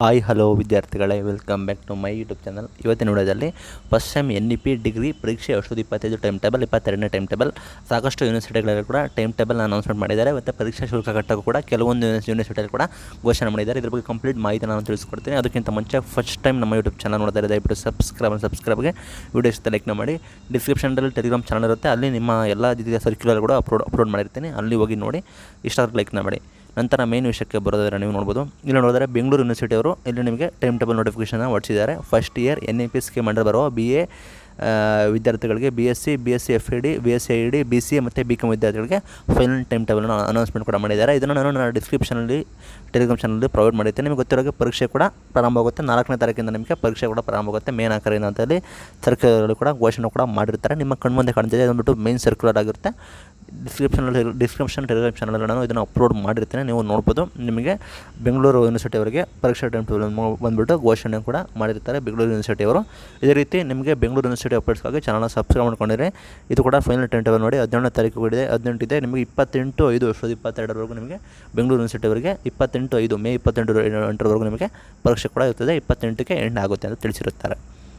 hi hello ವಿದ್ಯಾರ್ಥಿಗಳೇ welcome back to my YouTube channel ಇವತ್ತಿನ ವಿಡಿಯೋದಲ್ಲಿ first sem N E P degree ಪರೀಕ್ಷೆ ಎರಡು ಸಾವಿರದ ಇಪ್ಪತ್ತೈದು ಟೈಮ್ ಟೇಬಲ್ ಇಪ್ಪತ್ತೆರಡನೇ ಟೈಮ್ ಟೇಬಲ್ ಸಾಕಷ್ಟು ಯೂನಿವರ್ಸಿಟಿಗಳಲ್ಲಿ ಕೂಡ ಟೈಮ್ ಟೇಬಲ್ ಅನೌನ್ಸ್ಮೆಂಟ್ ಮಾಡಿದ್ದಾರೆ ಮತ್ತು ಪರೀಕ್ಷಾ ಶುಲ್ಕ ಕಟ್ಟೋಕ್ಕೂ ಕೂಡ ಕೆಲವೊಂದು ಯೂನಿವರ್ಸಿಟಿಯಲ್ಲಿ ಕೂಡ ಘೋಷಣೆ ಮಾಡಿದ್ದಾರೆ ಇದ್ರ ಬಗ್ಗೆ ಕಂಪ್ಲೀಟ್ ಮಾಹಿತಿ ನಾನು ತಿಳಿಸ್ಕೊಡ್ತೀನಿ ಅದಕ್ಕಿಂತ ಮುಂಚೆ ಫಸ್ಟ್ ಟೈಮ್ ನಮ್ಮ ಯೂಟ್ಯೂಬ್ ಚಾನಲ್ ನೋಡ್ತಾ ಇದ್ದಾರೆ ದಯವಿಟ್ಟು ಸಬ್ಸ್ಕ್ರೈಬ್ ಸಬ್ಸ್ಕ್ರೈಬ್ಗೆ ವಿಡಿಯೋ ಇಷ್ಟ ಲೈಕ್ನ ಮಾಡಿ ಡಿಸ್ಕ್ರಿಪ್ಷನಲ್ಲಿ ಟೆಲಿಗ್ರಾಮ್ ಚಾನಲ್ ಇರುತ್ತೆ ಅಲ್ಲಿ ನಿಮ್ಮ ಎಲ್ಲ ರೀತಿಯ ಸರ್ಕ್ಯುಲರ್ ಕೂಡ ಅಪ್ಲೋಡ್ ಅಪ್ಲೋಡ್ ಮಾಡಿರ್ತೀನಿ ಅಲ್ಲಿ ಹೋಗಿ ನೋಡಿ ಇಷ್ಟ ಆದ್ರೆ ಲೈಕ್ನ ಮಾಡಿ ನಂತರ ಮೇನ್ ವಿಷಯಕ್ಕೆ ಬರೋದಾದ್ರೆ ನೀವು ನೋಡ್ಬೋದು ಇಲ್ಲಿ ನೋಡಿದ್ರೆ ಬೆಂಗಳೂರು ಯೂನಿವರ್ಸಿಟಿ ಅವರು ಇಲ್ಲಿ ನಿಮಗೆ ಟೈಮ್ ಟೇಬಲ್ ನೋಟಿಫಿಕೇಶನ್ ಹೊಡಿಸಿದ್ದಾರೆ first year N A P scheme under ಬರುವ ಬಿ ಎ ವಿದ್ಯಾರ್ಥಿಗಳಿಗೆ B S C B S C F E D B S C I D B C A ಮತ್ತು ಬಿ ಕಾಮ್ ವಿದ್ಯಾರ್ಥಿಗಳಿಗೆ final time ಟೇಬಲ್ನ announcement ಕೂಡ ಮಾಡಿದ್ದಾರೆ ಇದನ್ನು ನಾನು ನನ್ನ ಡಿಸ್ಕ್ರಿಪ್ಷನಲ್ಲಿ ಟೆಲಿಗ್ರಾಮ್ ಚಾನಲಲ್ಲಿ ಪ್ರೊವೈಡ್ ಮಾಡಿರ್ತೀನಿ ನಿಮಗೆ ಗೊತ್ತಿರೋ ಹಾಗೆ ಪರೀಕ್ಷೆ ಕೂಡ ಪ್ರಾರಂಭ ಆಗುತ್ತೆ ನಾಲ್ಕನೇ ತಾರೀಕಿಂದ ನಿಮಗೆ ಪರೀಕ್ಷೆ ಕೂಡ ಪ್ರಾರಂಭ ಆಗುತ್ತೆ ಮೇನ್ ಆಕರಿಂದ ಅಂತೇಳಿ ಸರ್ಕ್ಯುಲರ್ ಕೂಡ ಘೋಷಣೆ ಕೂಡ ಮಾಡಿರ್ತಾರೆ ನಿಮ್ಮ ಕಣ್ಮುಂದೆ ಕಾಣ್ತಿದೆ ಅದೊಂದ್ಬಿಟ್ಟು ಮೇನ್ ಸರ್ಕ್ಯುಲರ್ ಆಗಿರುತ್ತೆ ಡಿಸ್ಕ್ರಿಪ್ಷನಲ್ಲಿ ಡಿಸ್ಕ್ರಿಪ್ಷನ್ ಟೆಲಿಗ್ರಾಮ್ ಚಾನಲಲ್ಲಿ ನಾನು ಇದನ್ನು ಅಪ್ಲೋಡ್ ಮಾಡಿರ್ತೀನಿ ನೀವು ನೋಡ್ಬೋದು ನಿಮಗೆ ಬೆಂಗಳೂರು ಯೂನಿವರ್ಸಿಟಿ ಅವರಿಗೆ ಪರೀಕ್ಷಾ ಟೈಮ್ ಟೇಬಲ್ ಬಂದುಬಿಟ್ಟು ಘೋಷಣೆ ಕೂಡ ಮಾಡಿರ್ತಾರೆ ಬೆಂಗಳೂರು ಯೂನಿವರ್ಸಿಟಿ ಅವರು ಇದೇ ರೀತಿ ನಿಮಗೆ ಬೆಂಗಳೂರು ಯೂನಿವರ್ಸಿಟಿ ಅಪ್ಡೇಟ್ಸ್ಗಾಗಿ ಚಾನಲ್ನ ಸಬ್ಸ್ಕ್ರೈಬ್ ಮಾಡ್ಕೊಂಡಿರಿ ಇದು ಕೂಡ ಫೈನಲ್ ಟೈಮ್ ಟೇಬಲ್ ನೋಡಿ ಹದಿನೇಳನೇ ತಾರೀಕು ಇದೆ ಹದಿನೆಂಟು ಇದೆ ನಿಮಗೆ ಇಪ್ಪತ್ತೆಂಟು ಐದು ಎರಡು ಸಾವಿರದ ಇಪ್ಪತ್ತೆರಡರವರೆಗೂ ನಿಮಗೆ ಬೆಂಗಳೂರು ಯೂನಿವರ್ಸಿಟಿ ಅವರಿಗೆ ಇಪ್ಪತ್ತೆಂಟು ಐದು ಮೇ ಇಪ್ಪತ್ತೆಂಟು ಎಂಟರವರೆಗೂ ನಿಮಗೆ ಪರೀಕ್ಷೆ ಕೂಡ ಇರ್ತದೆ ಇಪ್ಪತ್ತೆಂಟಕ್ಕೆ ಎಂಡ್ ಆಗುತ್ತೆ ಅಂತ ತಿಳಿಸಿರುತ್ತಾರೆ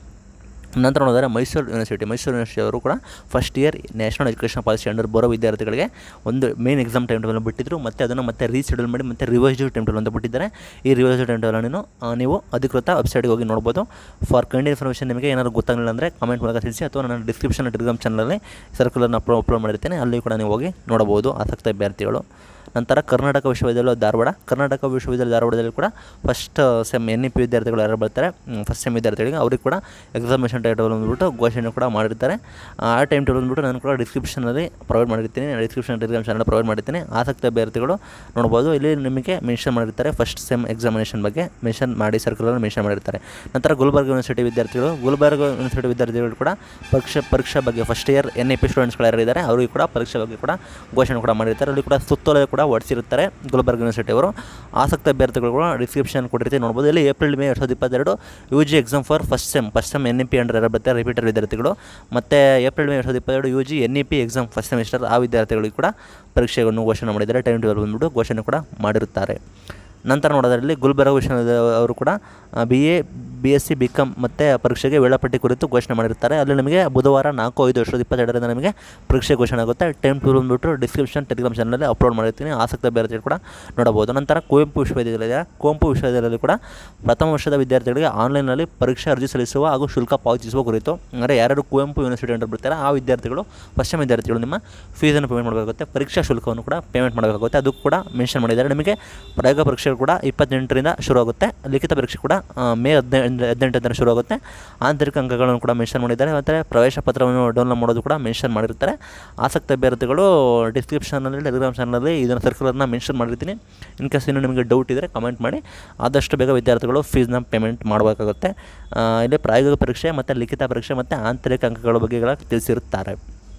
ನಂತರ ನೋಡಿದರೆ ಮೈಸೂರು ಯೂನಿವರ್ಸಿಟಿ ಮೈಸೂರು ಯೂನಿವರ್ಸಿಟಿ ಅವರು ಕೂಡ first year national education policy under ಬರೋ ವಿದ್ಯಾರ್ಥಿಗಳಿಗೆ ಒಂದು ಮೇನ್ ಎಕ್ಸಾಮ್ ಟೈಮ್ ಟೇಬಲ್ ಬಿಟ್ಟಿದ್ರು ಮತ್ತು ಅದನ್ನು ಮತ್ತೆ ರೀಶೆಡ್ಯೂಲ್ ಮಾಡಿ ಮತ್ತು ರಿವೈಸ್ಡ್ ಟೈಮ್ ಟೇಬಲ್ ಅಂತ ಬಿಟ್ಟಿದ್ದಾರೆ ಈ ರಿವೈಸ್ಡ್ ಟೈಮ್ ಟೇಬಲನ್ನು ನೀವು ಅಧಿಕೃತ ವೆಬ್ಸೈಟ್ಗೆ ಹೋಗಿ ನೋಡ್ಬೋದು ಫಾರ್ ಕೈಂಡ್ ಇನ್ಫಾರ್ಮೇಷನ್ ನಿಮಗೆ ಏನಾದರೂ ಗೊತ್ತಾಗಲಿಲ್ಲ ಅಂದರೆ ಕಮೆಂಟ್ ಮೂಲಕ ತಿಳಿಸಿ ಅಥವಾ ನನ್ನ ಡಿಸ್ಕ್ರಿಪ್ಷನ್ ಟೆಲಿಗ್ರಾಮ್ ಚಾನಲಲ್ಲಿ ಸರ್ಕ್ಯುಲರ್ನ ಅಪ್ಲೋ ಅಪ್ಲೋಡ್ ಮಾಡಿರ್ತೇನೆ ಅಲ್ಲಿ ಕೂಡ ನೀವು ಹೋಗಿ ನೋಡಬಹುದು ಆಸಕ್ತ ಅಭ್ಯರ್ಥಿಗಳು ನಂತರ ಕರ್ನಾಟಕ ವಿಶ್ವವಿದ್ಯಾಲಯ ಧಾರವಾಡ ಕರ್ನಾಟಕ ವಿಶ್ವವಿದ್ಯಾಲಯ ಧಾರವಾಡದಲ್ಲಿ ಕೂಡ first sem N E P ವಿದ್ಯಾರ್ಥಿಗಳು ಯಾರು ಬರ್ತಾರೆ ಫಸ್ಟ್ ಸೆಮ್ ವಿದ್ಯಾರ್ಥಿಗಳಿಗೆ ಅವ್ರಿಗೆ ಕೂಡ ಎಕ್ಸಾಮಿನೇಷನ್ ಟೈಮ್ ಟೇಬಲ್ ಬಂದುಬಿಟ್ಟು ಘೋಷಣೆ ಕೂಡ ಮಾಡಿರ್ತಾರೆ ಆ ಟೈಮ್ ಟೇಬಲ್ ಬಂದುಬಿಟ್ಟು ನಾನು ಕೂಡ ಡಿಸ್ಕ್ರಿಪ್ಷನಲ್ಲಿ ಪ್ರೊವೈಡ್ ಮಾಡಿರ್ತೀನಿ ಡಿಸ್ಕ್ರಿಪ್ಷನ್ ಟೆಲಿಗ್ರಾಮ್ ಚಾನಲ್ ಪ್ರೊವೈಡ್ ಮಾಡಿರ್ತೀನಿ ಆಸಕ್ತ ಅಭ್ಯರ್ಥಿಗಳು ನೋಡ್ಬೋದು ಇಲ್ಲಿ ನಿಮಗೆ ಮೆನ್ಷನ್ ಮಾಡಿರ್ತಾರೆ ಫಸ್ಟ್ ಸೆಮ್ ಎಕ್ಸಾಮಿನೇಷನ್ ಬಗ್ಗೆ ಮೆನ್ಷನ್ ಮಾಡಿ ಸರ್ಕ್ಯುಲರ್ ಮೆನ್ಷನ್ ಮಾಡಿರ್ತಾರೆ ನಂತರ ಗುಲ್ಬರ್ಗ ಯೂನಿವರ್ಸಿಟಿ ವಿದ್ಯಾರ್ಥಿಗಳು ಗುಲ್ಬರ್ಗ ಯೂನಿವರ್ಸಿಟಿ ವಿದ್ಯಾರ್ಥಿಗಳು ಕೂಡ ಪರೀಕ್ಷೆ ಪರೀಕ್ಷಾ ಬಗ್ಗೆ first year N A P ಸ್ಟೂಡೆಂಟ್ಸ್ಗಳು ಯಾರು ಇದ್ದಾರೆ ಅವರಿಗೆ ಕೂಡ ಪರೀಕ್ಷೆ ಬಗ್ಗೆ ಕೂಡ ಘೋಷಣೆ ಕೂಡ ಮಾಡಿರ್ತಾರೆ ಅಲ್ಲಿ ಕೂಡ ಸುತ್ತೋಲೆ ಕೂಡ ಹೊಡಿಸಿರುತ್ತಾರೆ ಗುಲ್ಬರ್ಗ ಯೂನಿವರ್ಸಿಟಿ ಅವರು ಆಸಕ್ತ ಅಭ್ಯರ್ಥಿಗಳು ಕೂಡ ಡಿಸ್ಕ್ರಿಪ್ಷನ್ ಕೊಟ್ಟಿರ್ತೀವಿ ನೋಡ್ಬೋದು ಇಲ್ಲಿ ಏಪ್ರಿಲ್ ಮೇ ಎರಡು ಸಾವಿರದ ಇಪ್ಪತ್ತೆರಡು U G exam for first sem first sem N E P under ಬರ್ತಾರೆ ರಿಪೀಟರ್ ವಿದ್ಯಾರ್ಥಿಗಳು ಮತ್ತು ಏಪ್ರಿಲ್ ಮೇ ಎರಡು ಸಾವಿರದ ಇಪ್ಪತ್ತೆರಡು U G N E P exam first semester ಆ ವಿದ್ಯಾರ್ಥಿಗಳಿಗೆ ಕೂಡ ಪರೀಕ್ಷೆಗಳನ್ನು ಘೋಷಣೆ ಮಾಡಿದ್ದಾರೆ ಟೈಮ್ ಟೇಬಲ್ ಬಂದುಬಿಟ್ಟು ಘೋಷಣೆ ಕೂಡ ಮಾಡಿರುತ್ತಾರೆ ನಂತರ ನೋಡೋದ್ರಲ್ಲಿ ಗುಲ್ಬರ್ಗ ವಿಶ್ವವಿದ್ಯಾಲಯ ಅವರು ಕೂಡ B A B S C B com ಮತ್ತು ಪರೀಕ್ಷೆಗೆ ವೇಳಾಪಟ್ಟಿ ಕುರಿತು ಘೋಷಣೆ ಮಾಡಿರ್ತಾರೆ ಅಲ್ಲಿ ನಿಮಗೆ ಬುಧವಾರ ನಾಲ್ಕು ಐದು ವರ್ಷದ ಇಪ್ಪತ್ತೆರಡರಿಂದ ನಿಮಗೆ ಪರೀಕ್ಷೆ ಘೋಷಣೆ ಆಗುತ್ತೆ ಟೈಮ್ ಟು ಬಂದುಬಿಟ್ಟು ಡಿಸ್ಕ್ರಿಪ್ಷನ್ ಟೆಲಿಗ್ರಾಮ್ ಚಾನಲಲ್ಲಿ ಅಪ್ಲೋಡ್ ಮಾಡಿರ್ತೀನಿ ಆಸಕ್ತ ಅಭ್ಯರ್ಥಿಗಳು ಕೂಡ ನೋಡಬಹುದು ನಂತರ ಕುವೆಂಪು ವಿಶ್ವವಿದ್ಯಾಲಯ ಕುವೆಂಪು ವಿಶ್ವವಿದ್ಯಾಲಯದಲ್ಲಿ ಕೂಡ ಪ್ರಥಮ ವರ್ಷದ ವಿದ್ಯಾರ್ಥಿಗಳಿಗೆ ಆನ್ಲೈನಲ್ಲಿ ಪರೀಕ್ಷಾ ಅರ್ಜಿ ಸಲ್ಲಿಸುವ ಹಾಗೂ ಶುಲ್ಕ ಪಾವತಿಸುವ ಕುರಿತು ಅಂದರೆ ಯಾರ್ಯಾರು ಕುವೆಂಪು ಯೂನಿವರ್ಸಿಟಿ ಅಂತ ಬರ್ತಾರೆ ಆ ವಿದ್ಯಾರ್ಥಿಗಳು ಪಶ್ಚಿಮ ವಿದ್ಯಾರ್ಥಿಗಳು ನಿಮ್ಮ ಫೀಸನ್ನು ಪೇಮೆಂಟ್ ಮಾಡಬೇಕಾಗುತ್ತೆ ಪರೀಕ್ಷಾ ಶುಲ್ಕವನ್ನು ಕೂಡ ಪೇಮೆಂಟ್ ಮಾಡಬೇಕಾಗುತ್ತೆ ಅದು ಕೂಡ ಮೆನ್ಷನ್ ಮಾಡಿದ್ದಾರೆ ನಿಮಗೆ ಪ್ರಯೋಗ ಪರೀಕ್ಷೆ ಕೂಡ ಇಪ್ಪತ್ತೆಂಟರಿಂದ ಶುರುವಾಗುತ್ತೆ ಲಿಖಿತ ಪರೀಕ್ಷೆ ಕೂಡ ಮೇ ಹದಿನೈದು ಹದಿನೆಂಟರಿಂದ ಶುರುವಾಗುತ್ತೆ ಆಂತರಿಕ ಅಂಕಗಳನ್ನು ಕೂಡ ಮೆನ್ಷನ್ ಮಾಡಿದ್ದಾರೆ ಮತ್ತು ಪ್ರವೇಶ ಪತ್ರವನ್ನು ಡೌನ್ಲೋಡ್ ಮಾಡೋದು ಕೂಡ ಮೆನ್ಷನ್ ಮಾಡಿರ್ತಾರೆ ಆಸಕ್ತ ಅಭ್ಯರ್ಥಿಗಳು ಡಿಸ್ಕ್ರಿಪ್ಷನಲ್ಲಿ ಟೆಲಿಗ್ರಾಮ್ ಚಾನಲಲ್ಲಿ ಇದನ್ನು ಸರ್ಕ್ಯುಲರ್ನ ಮೆನ್ಷನ್ ಮಾಡಿರ್ತೀನಿ ಇನ್ ಕೇಸ್ ಇನ್ನೂ ನಿಮಗೆ ಡೌಟ್ ಇದ್ದರೆ ಕಮೆಂಟ್ ಮಾಡಿ ಆದಷ್ಟು ಬೇಗ ವಿದ್ಯಾರ್ಥಿಗಳು ಫೀಸ್ನ ಪೇಮೆಂಟ್ ಮಾಡಬೇಕಾಗುತ್ತೆ ಇಲ್ಲಿ ಪ್ರಾಯೋಗಿಕ ಪರೀಕ್ಷೆ ಮತ್ತು ಲಿಖಿತ ಪರೀಕ್ಷೆ ಮತ್ತು ಆಂತರಿಕ ಅಂಕಗಳ ಬಗ್ಗೆಗಳ ತಿಳಿಸಿರುತ್ತಾರೆ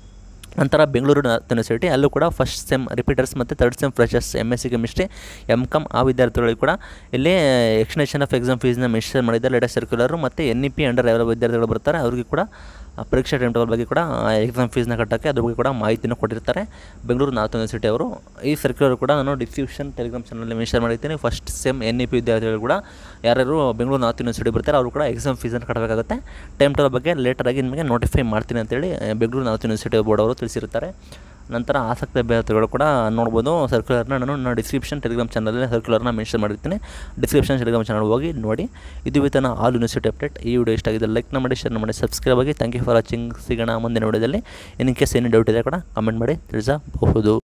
ನಂತರ ಬೆಂಗಳೂರು ಯೂನಿವರ್ಸಿಟಿ ಅಲ್ಲೂ ಕೂಡ ಫಸ್ಟ್ ಸೆಮ್ ರಿಪೀಟರ್ಸ್ ಮತ್ತು third sem freshers M S C chemistry M com ಆ ವಿದ್ಯಾರ್ಥಿಗಳಿಗೆ ಕೂಡ ಇಲ್ಲಿ ಎಕ್ಸ್ಟೆನ್ಷನ್ ಆಫ್ ಎಕ್ಸಾಮ್ ಫೀಸ್ನ ಮೆನ್ಷನ್ ಮಾಡಿದ್ದಾರೆ ಲೇಟೆಸ್ಟ್ ಸರ್ಕ್ಯುಲರು ಮತ್ತು ಎನ್ ಇ ಪಿ ಅಂಡರ್ ಯಾವ ವಿದ್ಯಾರ್ಥಿಗಳು ಬರ್ತಾರೆ ಅವ್ರಿಗೆ ಕೂಡ ಪರೀಕ್ಷಾ ಟೈಮ್ ಟೇಬಲ್ ಬಗ್ಗೆ ಕೂಡ ಎಕ್ಸಾಮ್ ಫೀಸ್ನ ಕಟ್ಟೋಕ್ಕೆ ಅದ್ರ ಬಗ್ಗೆ ಕೂಡ ಮಾಹಿತಿನ ಕೊಟ್ಟಿರ್ತಾರೆ ಬೆಂಗಳೂರು ನಾರ್ತ್ ಯೂನಿವರ್ಸಿಟಿ ಅವರು ಈ ಸರ್ಕ್ಯುಲರ್ ಕೂಡ ನಾನು ಡಿಸ್ಕ್ರಿಪ್ಷನ್ ಟೆಲಿಗ್ರಾಮ್ ಚಾನಲಲ್ಲಿ ಮೆನ್ಷನ್ ಮಾಡಿರ್ತೀನಿ first sem N E P ವಿದ್ಯಾರ್ಥಿಗಳು ಕೂಡ ಯಾರ್ಯಾರು ಬೆಂಗಳೂರು ನಾರ್ತ್ ಯೂನಿವರ್ಸಿಟಿ ಬರ್ತಾರೆ ಅವರು ಕೂಡ ಎಕ್ಸಾಮ್ ಫೀಸನ್ನು ಕಟ್ಟಬೇಕಾಗುತ್ತೆ ಟೈಮ್ ಟೇಬಲ್ ಬಗ್ಗೆ ಲೇಟರಾಗಿ ನಿಮಗೆ ನೋಟಿಫೈ ಮಾಡ್ತೀನಿ ಅಂತೇಳಿ ಬೆಂಗಳೂರು ನಾರ್ತ್ ಯೂನಿವರ್ಸಿಟಿ ಬೋರ್ಡ್ ಅವರು ತಿಳಿಸಿರ್ತಾರೆ ನಂತರ ಆಸಕ್ತ ಅಭ್ಯರ್ಥಿಗಳು ಕೂಡ ನೋಡ್ಬೋದು ಸರ್ಕ್ಯುಲರ್ನ ನಾನು ನನ್ನ ಡಿಸ್ಕ್ರಿಪ್ಷನ್ ಟೆಲಿಗ್ರಾಮ್ ಚಾನಲಲ್ಲಿ ಸರ್ಕ್ಯುಲರ್ನ ಮೆನ್ಷನ್ ಮಾಡಿರ್ತೀನಿ ಡಿಸ್ಕ್ರಿಪ್ಷನ್ ಟೆಲಿಗ್ರಾಮ್ ಚಾನಲ್ ಹೋಗಿ ನೋಡಿ ಇದು ವಿತನ ಆಲ್ ಯೂನಿವರ್ಸಿಟಿ ಅಪ್ಡೇಟ್ ಈ ವಿಡಿಯೋ ಇಷ್ಟ ಆಗಿದೆ ಲೈಕ್ನ ಮಾಡಿ ಶೇರ್ ಮಾಡಿ ಸಬ್ಸ್ಕ್ರೈಬ್ ಆಗಿ ಥ್ಯಾಂಕ್ ಯು ಫಾರ್ ವಾಚಿಂಗ್ ಸಿಗೋಣ ಮುಂದಿನ ವಿಡಿಯೋದಲ್ಲಿ ಇನ್ ಕೇಸ್ ಏನು ಡೌಟ್ ಇದೆ ಕೂಡ ಕಮೆಂಟ್ ಮಾಡಿ ತಿಳಿಸಬಹುದು